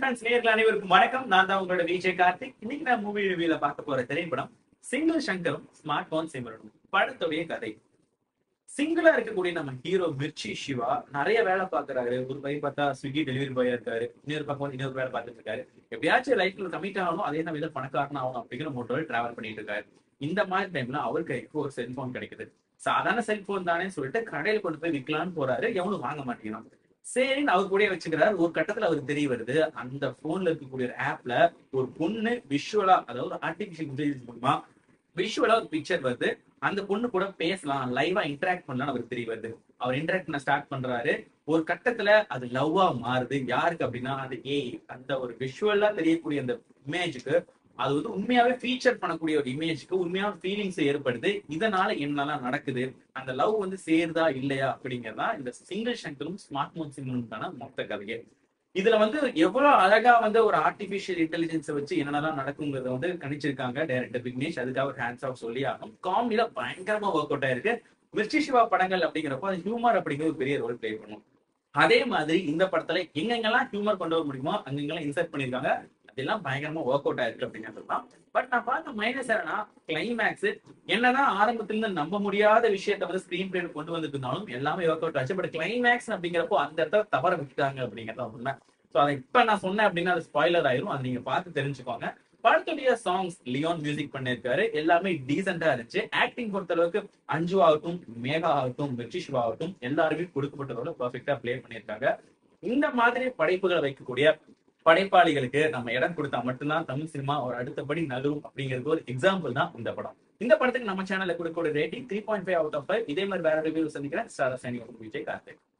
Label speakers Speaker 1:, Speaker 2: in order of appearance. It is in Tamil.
Speaker 1: ஃப்ரெண்ட்ஸ் நேர்கள் அனைவருக்கும் வணக்கம் நான் தான் உங்களோட விஜய் கார்த்திக் இன்னைக்கு நான் மூவி ரிவியூல பார்க்க போற திரைப்படம் சிங்கிள் சங்கரும் ஸ்மார்ட் போன் சிமரனும் படத்துடைய கதை சிங்கிளா இருக்கக்கூடிய நம்ம ஹீரோ மிர்ச்சி சிவா நிறைய வேலை பாக்குறாரு ஒரு பை பார்த்தா ஸ்விக்கி டெலிவரி பாயா இருக்காரு இன்னொரு பக்கம் வந்து இன்னொரு வேலை பார்த்துட்டு இருக்காரு எப்படியாச்சும் லைஃப்ல கமிட் ஆகணும் அதே நம்ம இதில் பணக்காரன் ஆகணும் அப்படிங்கிற மோட்டோவில் டிராவல் பண்ணிட்டு இருக்காரு இந்த மாதிரி டைம்ல அவர் கைக்கு ஒரு செல்போன் கிடைக்குது சாதாரண செல்போன் தானே சொல்லிட்டு கடையில கொண்டு போய் விற்கலான்னு போறாரு எவனும் வாங்க மாட்டேங்கிறான் சரின்னு அவர் கூட வச்சுக்கிறாரு ஒரு கட்டத்துல அவருக்கு தெரிய வருது அந்த போன்ல இருக்கக்கூடிய ஒரு ஆப்ல ஒரு பொண்ணு விஷுவலா அதாவது ஆர்டிபிஷியல் இன்டெலிஜென்ஸ் மூலமா விஷுவலா ஒரு பிக்சர் வருது அந்த பொண்ணு கூட பேசலாம் லைவா இன்டராக்ட் பண்ணலாம் அவருக்கு தெரிய வருது அவர் இன்டராக்ட் பண்ண ஸ்டார்ட் பண்றாரு ஒரு கட்டத்துல அது லவ்வா மாறுது யாருக்கு அப்படின்னா அது ஏய் அந்த ஒரு விஷுவலா தெரியக்கூடிய அந்த இமேஜுக்கு அது வந்து உண்மையாவே ஃபீச்சர் பண்ணக்கூடிய ஒரு இமேஜுக்கு உண்மையான ஃபீலிங்ஸ் ஏற்படுது இதனால என்னெல்லாம் நடக்குது அந்த லவ் வந்து சேருதா இல்லையா அப்படிங்கறதா இந்த சிங்கிள் சங்கரும் ஸ்மார்ட் போன் சிங்கிளுக்கான மொத்த கதையே இதுல வந்து எவ்வளவு அழகா வந்து ஒரு ஆர்டிபிஷியல் இன்டெலிஜென்ஸை வச்சு என்னென்னலாம் நடக்குங்கிறத வந்து கணிச்சிருக்காங்க டைரக்டர் விக்னேஷ் அதுக்காக ஒரு ஹேண்ட்ஸ் ஆஃப் சொல்லி ஆகும் காமெடியில பயங்கரமா ஒர்க் அவுட் ஆயிருக்கு மிர்ச்சி சிவா படங்கள் அப்படிங்கிறப்போ அது ஹியூமர் அப்படிங்கிற ஒரு பெரிய ரோல் பிளே பண்ணும் அதே மாதிரி இந்த படத்துல எங்கெங்கெல்லாம் ஹியூமர் கொண்டு வர முடியுமோ அங்கெங்கெல்லாம் இன்சர்ட் பண்ணிருக்காங்க அதெல்லாம் பயங்கரமா ஒர்க் அவுட் ஆயிருக்கு அப்படிங்கிறது தான் பட் நான் பார்த்த மைனஸ் என்னன்னா கிளைமேக்ஸ் என்னதான் ஆரம்பத்துல இருந்து நம்ப முடியாத விஷயத்த வந்து ஸ்கிரீன் பிளே கொண்டு வந்துட்டு இருந்தாலும் எல்லாமே ஒர்க் அவுட் ஆச்சு பட் கிளைமேக்ஸ் அப்படிங்கிறப்போ அந்த இடத்துல தவற விட்டுட்டாங்க அப்படிங்கறத உண்மை ஸோ அதை இப்ப நான் சொன்னேன் அப்படின்னா அது ஸ்பாய்லர் ஆயிரும் அதை நீங்க பார்த்து தெரிஞ்சுக்கோங்க படத்துடைய சாங்ஸ் லியோன் மியூசிக் பண்ணிருக்காரு எல்லாமே டீசெண்டா இருந்துச்சு ஆக்டிங் பொறுத்த அளவுக்கு அஞ்சு ஆகட்டும் மேகா ஆகட்டும் வெற்றி சிவா ஆகட்டும் எல்லாருமே கொடுக்கப்பட்டதோட பர்ஃபெக்டா பிளே பண்ணியிருக்காங்க இந்த மாதிரி படைப்புகளை வைக்கக்கூடிய படைப்பாளிகளுக்கு நம்ம இடம் கொடுத்தா மட்டும்தான் தமிழ் சினிமா ஒரு அடுத்தபடி நகரும் அப்படிங்கிறது ஒரு எக்ஸாம்பிள் தான் இந்த படம் இந்த படத்துக்கு நம்ம சேனல்ல கொடுக்கக்கூடிய rating three point five out of five இதே மாதிரி வேற ரிவ்யூ சந்திக்கிறேன் ஸ்டார் சைனிங் விஜய் கார்த்திக்